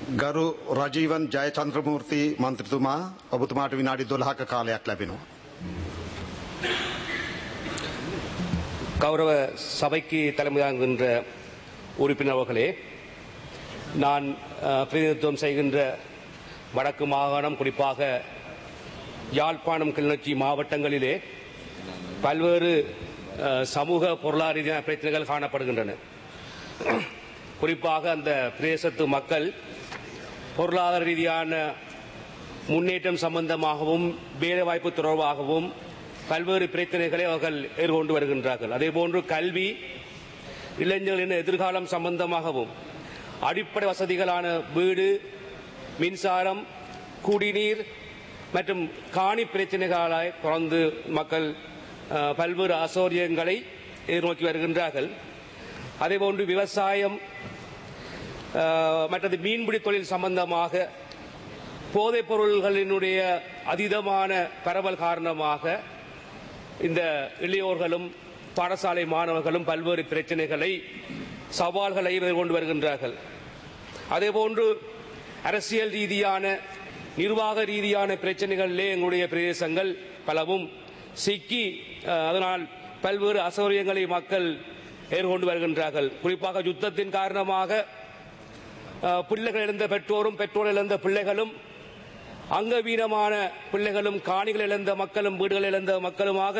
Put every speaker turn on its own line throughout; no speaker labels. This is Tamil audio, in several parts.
ගරු රජීවන් ජයචන්ද්‍රමූර්ති මන්ත්‍රතුමා ඔබතුමාට විනාඩි 12ක කාලයක් ලැබෙනවා.
கௌரவ சபைக்கு தலைமை தாங்குகின்ற உறுப்பினர் அவர்களே நான் அஹ், பிரதிநிதித்துவம் செய்கின்ற வடக்கு மாகாணம் குறிப்பாக யாழ்ப்பாணம் கிளிநொச்சி மாவட்டங்களிலே பல்வேறு அஹ், சமூக பொருளாதார ரீதியான பிரச்சனைகள் காணப்படுகின்றன குறிப்பாக அந்த பிரதேசத்து மக்கள் பொருளாதார ரீதியான முன்னேற்றம் சம்பந்தமாகவும் வேலைவாய்ப்பு தொடர்பாகவும் பல்வேறு பிரச்சனைகளை அவர்கள் எதிர்கொண்டு வருகின்றார்கள் அதேபோன்று கல்வி இளைஞர்களின் எதிர்காலம் சம்பந்தமாகவும் அடிப்படை வசதிகளான வீடு மின்சாரம் குடிநீர் மற்றும் காணி பிரச்சனைகளாய் தொடர்ந்து மக்கள் அஹ், பல்வேறு அசௌரியங்களை எதிர்நோக்கி வருகின்றார்கள் அதேபோன்று விவசாயம் அஹ், மற்றது மீன்பிடி தொழில் சம்பந்தமாக போதைப் பொருள்களினுடைய அதீதமான பரவல் காரணமாக இந்த இளையோர்களும் பாடசாலை மாணவர்களும் பல்வேறு பிரச்சனைகளை சவால்களை எதிர்கொண்டு வருகின்றார்கள் அதேபோன்று அரசியல் ரீதியான நிர்வாக ரீதியான பிரச்சனைகளிலே எங்களுடைய பிரதேசங்கள் பலவும் சிக்கி அஹ், அதனால் பல்வேறு அசௌகரியங்களை மக்கள் எதிர்கொண்டு வருகின்றார்கள் குறிப்பாக யுத்தத்தின் காரணமாக அஹ், பிள்ளைகள் இழந்த பெற்றோரும் பெற்றோர் இழந்த பிள்ளைகளும் அங்கவீனமான பிள்ளைகளும் காணிகள் இழந்த மக்களும் வீடுகள் இழந்த மக்களுமாக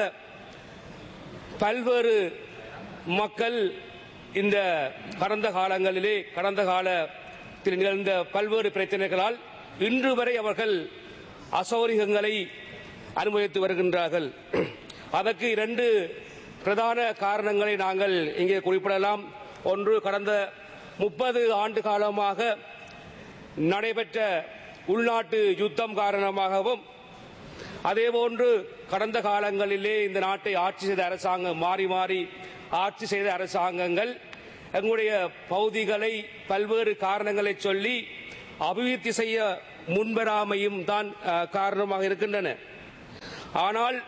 பல்வேறு மக்கள் இந்த கடந்த காலங்களிலே கடந்த காலத்தில் நிகழ்ந்த பல்வேறு பிரச்சனைகளால் இன்று வரை அவர்கள் அசௌகரியங்களை அனுபவித்து வருகின்றார்கள் அதற்கு இரண்டு பிரதான காரணங்களை நாங்கள் இங்கே குறிப்பிடலாம் ஒன்று கடந்த முப்பது ஆண்டு காலமாக நடைபெற்ற உள்நாட்டு யுத்தம் காரணமாகவும் அதேபோன்று கடந்த காலங்களிலே இந்த நாட்டை ஆட்சி செய்த அரசாங்கம் மாறி மாறி ஆட்சி செய்த அரசாங்கங்கள் எங்களுடைய பகுதிகளை பல்வேறு காரணங்களை சொல்லி அபிவிருத்தி செய்ய முன்வராமையும் தான் அஹ், காரணமாக இருக்கின்றன ஆனால்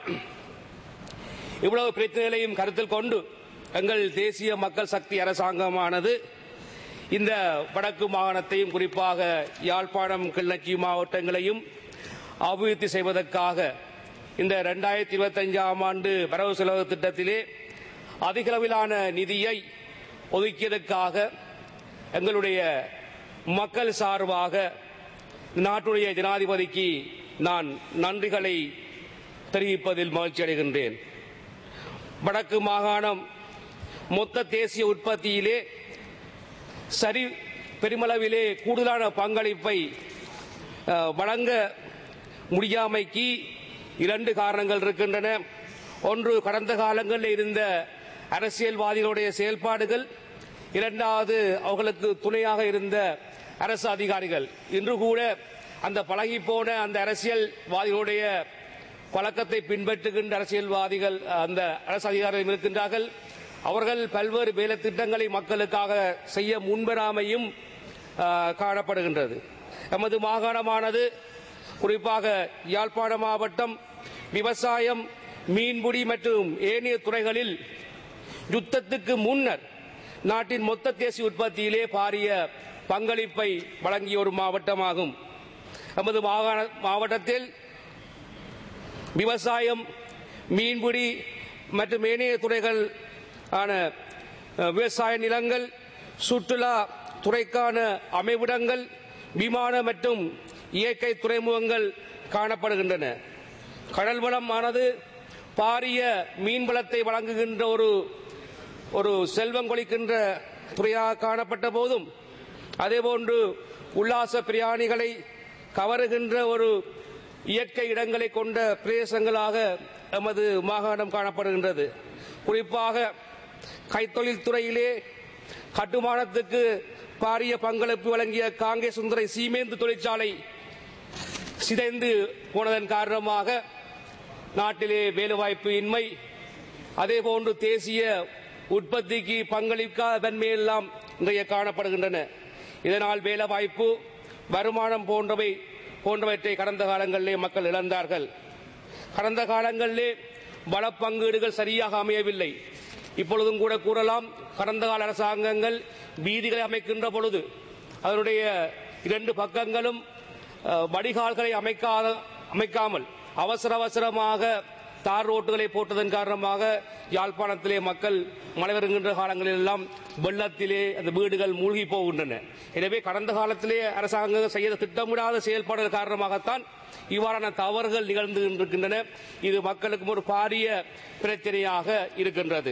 இவ்வளவு பிரச்சனைகளையும் கருத்தில் கொண்டு எங்கள் தேசிய மக்கள் சக்தி அரசாங்கமானது இந்த வடக்கு மாகாணத்தையும் குறிப்பாக யாழ்ப்பாணம் கிளிநொச்சி மாவட்டங்களையும் அபிவிருத்தி செய்வதற்காக இந்த இரண்டாயிரத்தி இருபத்தஞ்சாம் ஆண்டு வரவு செலவு திட்டத்திலே அதிகளவிலான நிதியை ஒதுக்கியதற்காக எங்களுடைய மக்கள் சார்பாக நாட்டுடைய ஜனாதிபதிக்கு நான் நன்றிகளை தெரிவிப்பதில் மகிழ்ச்சி அடைகின்றேன் வடக்கு மாகாணம் மொத்த தேசிய உற்பத்தியிலே சரி பெருமளவிலே கூடுதலான பங்களிப்பை அஹ், வழங்க முடியாமைக்கு இரண்டு காரணங்கள் இருக்கின்றன ஒன்று கடந்த காலங்களில் இருந்த அரசியல்வாதிகளுடைய செயல்பாடுகள் இரண்டாவது அவர்களுக்கு துணையாக இருந்த அரசு அதிகாரிகள் இன்று கூட அந்த பழகி போன அந்த அரசியல்வாதிகளுடைய பழக்கத்தை பின்பற்றுகின்ற அரசியல்வாதிகள் அந்த அரசு அதிகாரிகள் இருக்கின்றார்கள் அவர்கள் பல்வேறு வேலை திட்டங்களை மக்களுக்காக செய்ய முன்வராமையும் ஆஹ், காணப்படுகின்றது எமது மாகாணமானது குறிப்பாக யாழ்ப்பாண மாவட்டம் விவசாயம் மீன்பிடி மற்றும் ஏனைய துறைகளில் யுத்தத்துக்கு முன்னர் நாட்டின் மொத்த தேசிய உற்பத்தியிலே பாரிய பங்களிப்பை வழங்கிய ஒரு மாவட்டமாகும் நமது மாகாண மாவட்டத்தில் விவசாயம் மீன்பிடி மற்றும் ஏனைய துறைகள் ஆன அஹ், விவசாய நிலங்கள் சுற்றுலா துறைக்கான அமைவிடங்கள் விமான மற்றும் இயற்கை துறைமுகங்கள் காணப்படுகின்றன கடல் வளமானது பாரிய மீன்வளத்தை வழங்குகின்ற ஒரு ஒரு செல்வம் கொளிக்கின்ற துறையாக காணப்பட்ட போதும் அதேபோன்று உல்லாச பிரயாணிகளை கவருகின்ற ஒரு இயற்கை இடங்களை கொண்ட பிரதேசங்களாக எமது மாகாணம் காணப்படுகின்றது குறிப்பாக கைத்தொழில் துறையிலே கட்டுமானத்துக்கு பாரிய பங்களிப்பு வழங்கிய காங்கே சுந்தரை சீமேந்து தொழிற்சாலை சிதைந்து போனதன் காரணமாக நாட்டிலே வேலைவாய்ப்பு இன்மை அதேபோன்று தேசிய உற்பத்திக்கு பங்களிக்காத தன்மையெல்லாம் இன்றைய காணப்படுகின்றன இதனால் வேலைவாய்ப்பு வருமானம் போன்றவை போன்றவற்றை கடந்த காலங்களிலே மக்கள் இழந்தார்கள் கடந்த காலங்களிலே வளப்பங்கீடுகள் சரியாக அமையவில்லை இப்பொழுதும் கூட கூறலாம் கடந்த கால அரசாங்கங்கள் வீதிகளை அமைக்கின்ற பொழுது அதனுடைய இரண்டு பக்கங்களும் அஹ், வடிகால்களை அமைக்காத அமைக்காமல் அவசர அவசரமாக தார் ரோட்டுகளை போட்டதன் காரணமாக யாழ்ப்பாணத்திலே மக்கள் மழை வருகின்ற காலங்களில் எல்லாம் வெள்ளத்திலே அந்த வீடுகள் மூழ்கி போகின்றன எனவே கடந்த காலத்திலே அரசாங்கம் செய்த திட்டமிடாத செயல்பாடுகள் காரணமாகத்தான் இவ்வாறான தவறுகள் நிகழ்ந்து இருக்கின்றன இது மக்களுக்கும் ஒரு பாரிய பிரச்சனையாக இருக்கின்றது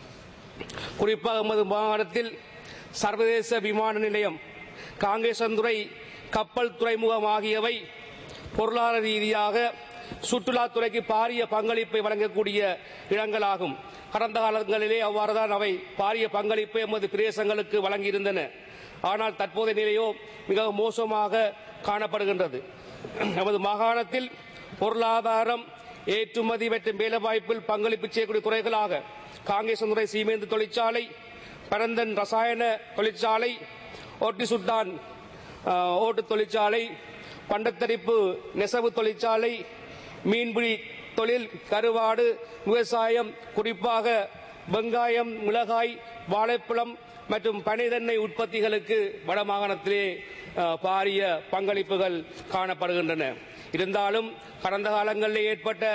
குறிப்பாக எமது மாகாணத்தில் சர்வதேச விமான நிலையம் காங்கேசந்துறை கப்பல் துறைமுகம் ஆகியவை பொருளாதார ரீதியாக சுற்றுலாத்துறைக்கு பாரிய பங்களிப்பை வழங்கக்கூடிய இடங்களாகும் கடந்த காலங்களிலே அவ்வாறுதான் அவை பாரிய பங்களிப்பை எமது பிரதேசங்களுக்கு வழங்கியிருந்தன ஆனால் தற்போதைய நிலையோ மிகவும் மோசமாக காணப்படுகின்றது நமது மாகாணத்தில் பொருளாதாரம் ஏற்றுமதி மற்றும் வேலைவாய்ப்பில் பங்களிப்பு செய்யக்கூடிய துறைகளாக காங்கேசந்துறை சீமேந்து தொழிற்சாலை பரந்தன் ரசாயன தொழிற்சாலை ஓட்டி சுட்டான் ஆஹ், ஓட்டு தொழிற்சாலை பண்டத்தரிப்பு நெசவு தொழிற்சாலை மீன்பிடி தொழில் கருவாடு விவசாயம் குறிப்பாக வெங்காயம் மிளகாய் வாழைப்பழம் மற்றும் பனிதெண்ணெய் உற்பத்திகளுக்கு வடமாகாணத்திலே ஆஹ், பாரிய பங்களிப்புகள் காணப்படுகின்றன இருந்தாலும் கடந்த காலங்களில் ஏற்பட்ட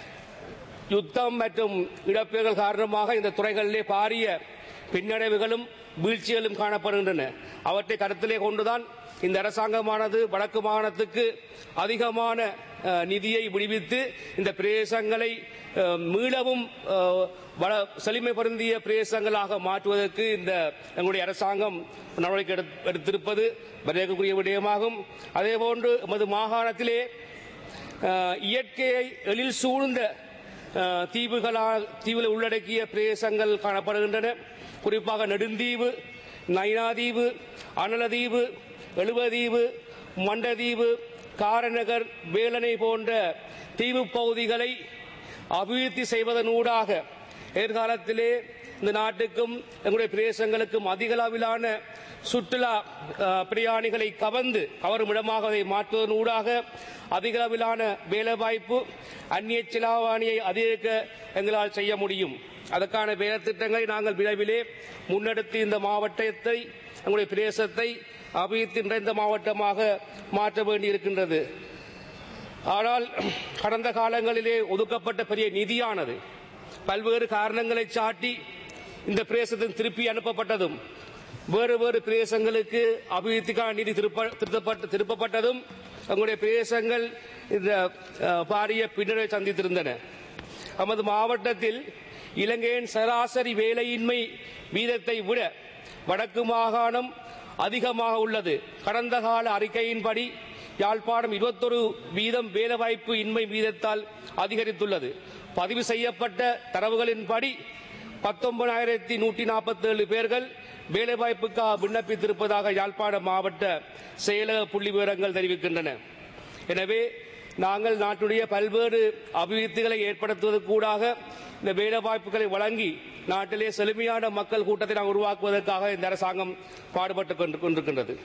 யுத்தம் மற்றும் இடப்பெயர்கள் காரணமாக இந்த துறைகளிலே பாரிய பின்னடைவுகளும் வீழ்ச்சிகளும் காணப்படுகின்றன அவற்றை கருத்திலே கொண்டுதான் இந்த அரசாங்கமானது வடக்கு மாகாணத்துக்கு அதிகமான அஹ், நிதியை விடுவித்து இந்த பிரதேசங்களை அஹ், மீளவும் அஹ், வள- செழுமை பொருந்திய பிரதேசங்களாக மாற்றுவதற்கு இந்த எங்களுடைய அரசாங்கம் நடவடிக்கை எடுத்- எடுத்திருப்பது வரவேற்கக்கூடிய விடயமாகும் அதேபோன்று எமது மாகாணத்திலே அஹ், இயற்கையை எழில் சூழ்ந்த அஹ், தீவுகளால் தீவில் உள்ளடக்கிய பிரதேசங்கள் காணப்படுகின்றன குறிப்பாக நெடுந்தீவு நைனாதீவு அனலதீவு எழுவதீவு மண்டதீவு காரநகர் வேலனை போன்ற தீவு பகுதிகளை அபிவிருத்தி செய்வதனூடாக எதிர்காலத்திலே இந்த நாட்டுக்கும் எங்களுடைய பிரதேசங்களுக்கும் அதிக அளவிலான சுற்றுலா அஹ், பிரயாணிகளை கவர்ந்து கவரும் இடமாக அதை மாற்றுவதனூடாக அதிக அளவிலான வேலைவாய்ப்பு அந்நிய செலாவணியை அதிகரிக்க எங்களால் செய்ய முடியும் அதற்கான வேலை திட்டங்களை நாங்கள் விரைவிலே முன்னெடுத்து இந்த மாவட்டத்தை எங்களுடைய பிரதேசத்தை அபிவிருத்தி நிறைந்த மாவட்டமாக மாற்ற வேண்டியிருக்கின்றது ஆனால் கடந்த காலங்களிலே ஒதுக்கப்பட்ட பெரிய நிதியானது பல்வேறு காரணங்களை சாட்டி இந்த பிரதேசத்தின் திருப்பி அனுப்பப்பட்டதும் வேறு வேறு பிரதேசங்களுக்கு அபிவிருத்திக்கான நிதி திருப்ப- திருத்தப்பட்ட- திருப்பப்பட்டதும் எங்களுடைய பிரதேசங்கள் இந்த அஹ், பாரிய பின்னரை சந்தித்திருந்தன நமது மாவட்டத்தில் இலங்கையின் சராசரி வேலையின்மை வீதத்தை விட வடக்கு மாகாணம் அதிகமாக உள்ளது கடந்த கால அறிக்கையின்படி யாழ்ப்பாணம் இருபத்தொரு வீதம் வேலைவாய்ப்பு இன்மை வீதத்தால் அதிகரித்துள்ளது பதிவு செய்யப்பட்ட தரவுகளின்படி பத்தொன்பதாயிரத்தி நூற்றி நாற்பத்தேழு பேர்கள் வேலைவாய்ப்புக்காக விண்ணப்பித்திருப்பதாக யாழ்ப்பாண மாவட்ட செயலக புள்ளி விவரங்கள் தெரிவிக்கின்றன எனவே நாங்கள் நாட்டுடைய பல்வேறு அபிவிருத்திகளை ஏற்படுத்துவதற்கூடாக இந்த வேலைவாய்ப்புகளை வழங்கி நாட்டிலே செழுமையான மக்கள் கூட்டத்தை நாம் உருவாக்குவதற்காக இந்த அரசாங்கம் பாடுபட்டுக் கொண்டு- கொண்டிருக்கின்றது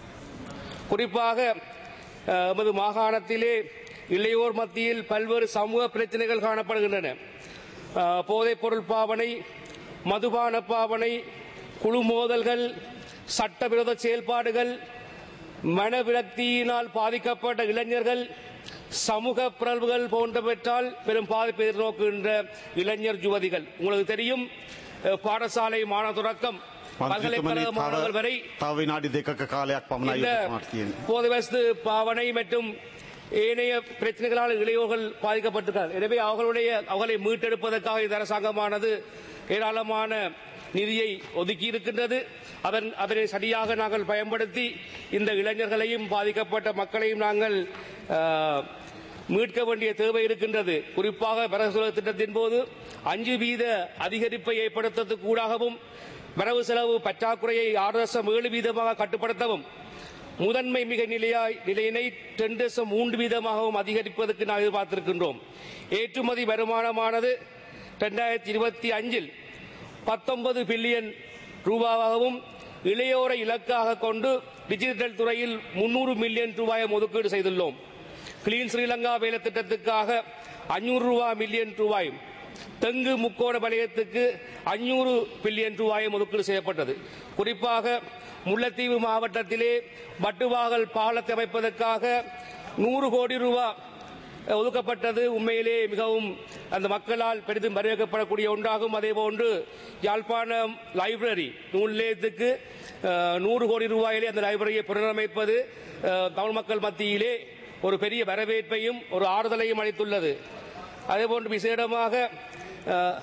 குறிப்பாக அஹ், எமது மாகாணத்திலே இளையோர் மத்தியில் பல்வேறு சமூக பிரச்சனைகள் காணப்படுகின்றன அஹ், போதைப்பொருள் பாவனை மதுபான பாவனை குழு மோதல்கள் சட்டவிரோத செயல்பாடுகள் மனவிரக்தியினால் பாதிக்கப்பட்ட இளைஞர்கள் சமூக பிறழ்வுகள் போன்றவற்றால் பெரும் பாதிப்பை எதிர்நோக்குகின்ற இளைஞர் யுவதிகள் உங்களுக்கு தெரியும் அஹ், பாடசாலை மாணவர் தொடக்கம் பல்கலைக்கழக மாணவர்கள் வரை
තව විනාඩි දෙකක කාලයක් පමණයි
இந்த
ඔබතුමාට තියෙන්නේ.
போதைவஸ்து பாவனை மற்றும் ஏனைய பிரச்சனைகளால் இளையோர்கள் பாதிக்கப்பட்டிருக்கிறார் எனவே அவர்களுடைய அவர்களை மீட்டெடுப்பதற்காக இந்த அரசாங்கமானது ஏராளமான நிதியை ஒதுக்கி இருக்கின்றது அதன் அதனை சரியாக நாங்கள் பயன்படுத்தி இந்த இளைஞர்களையும் பாதிக்கப்பட்ட மக்களையும் நாங்கள் ஆஹ், மீட்க வேண்டிய தேவை இருக்கின்றது குறிப்பாக வரவு செலவு திட்டத்தின் போது அஞ்சு வீத அதிகரிப்பை ஏற்படுத்துவதற்கு கூடாகவும் வரவு செலவு பற்றாக்குறையை ஆறு தசம் ஏழு வீதமாக கட்டுப்படுத்தவும் முதன்மை மிக நிலையாய் நிலையினை ரெண்டு தசம் மூன்று வீதமாகவும் அதிகரிப்பதற்கு நாம் எதிர்பார்த்திருக்கின்றோம் ஏற்றுமதி வருமானமானது இரண்டாயிரத்தி இருபத்தி அஞ்சில் பத்தொன்பது பில்லியன் ரூபாவாகவும் இளையோரை இலக்காக கொண்டு டிஜிட்டல் துறையில் முன்னூறு மில்லியன் ரூபாயை ஒதுக்கீடு செய்துள்ளோம் கிளீன் ஸ்ரீலங்கா வேலை திட்டத்துக்காக அஞ்சூறு ரூபாய் மில்லியன் ரூபாயும் தெங்கு முக்கோண வலயத்துக்கு அஞ்சூறு பில்லியன் ரூபாயும் ஒதுக்கீடு செய்யப்பட்டது குறிப்பாக முல்லைத்தீவு மாவட்டத்திலே வட்டுவாகல் பாலத்தை அமைப்பதற்காக நூறு கோடி ரூபாய் ஒதுக்கப்பட்டது உண்மையிலே மிகவும் அந்த மக்களால் பெரிதும் வரவேற்கப்படக்கூடிய ஒன்றாகும் அதேபோன்று யாழ்ப்பாணம் லைப்ரரி நூல் நிலையத்துக்கு அஹ், நூறு கோடி ரூபாயிலே அந்த லைப்ரரியை புனரமைப்பது அஹ், தமிழ் மக்கள் மத்தியிலே ஒரு பெரிய வரவேற்பையும் ஒரு ஆறுதலையும் அளித்துள்ளது அதேபோன்று விசேடமாக அஹ்,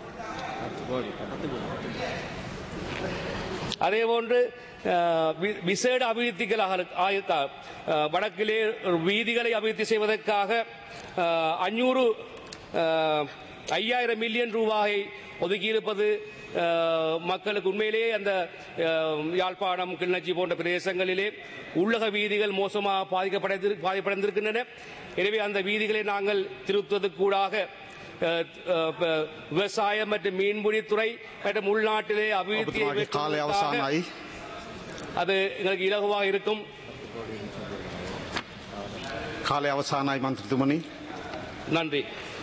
அதேபோன்று அஹ், வி- விசேட அபிவிருத்திகளாக ஆய- அஹ், வடக்கிலே வீதிகளை அபிவிருத்தி செய்வதற்காக அஞ்சூறு ஐயாயிரம் மில்லியன் ரூபாயை ஒதுக்கியிருப்பது அஹ், மக்களுக்கு உண்மையிலேயே அந்த அஹ், யாழ்ப்பாணம் கிளிநொச்சி போன்ற பிரதேசங்களிலே உள்ளக வீதிகள் மோசமாக பாதிக்கப்படைந்து பாதிப்படைந்திருக்கின்றன எனவே அந்த வீதிகளை நாங்கள் திருத்துவதற்கூடாக அஹ், அஹ், ப- விவசாயம் மற்றும் மீன்பிடித்துறை மற்றும் உள்நாட்டிலே அபிவிருத்தியை
ඔබතුමාගේ කාලය
மேற்கொள்வதற்காக
අවසානයි.
அது எங்களுக்கு இலகுவாக இருக்கும்
කාලය අවසානයි මන්ත්‍රතුමනි.
நன்றி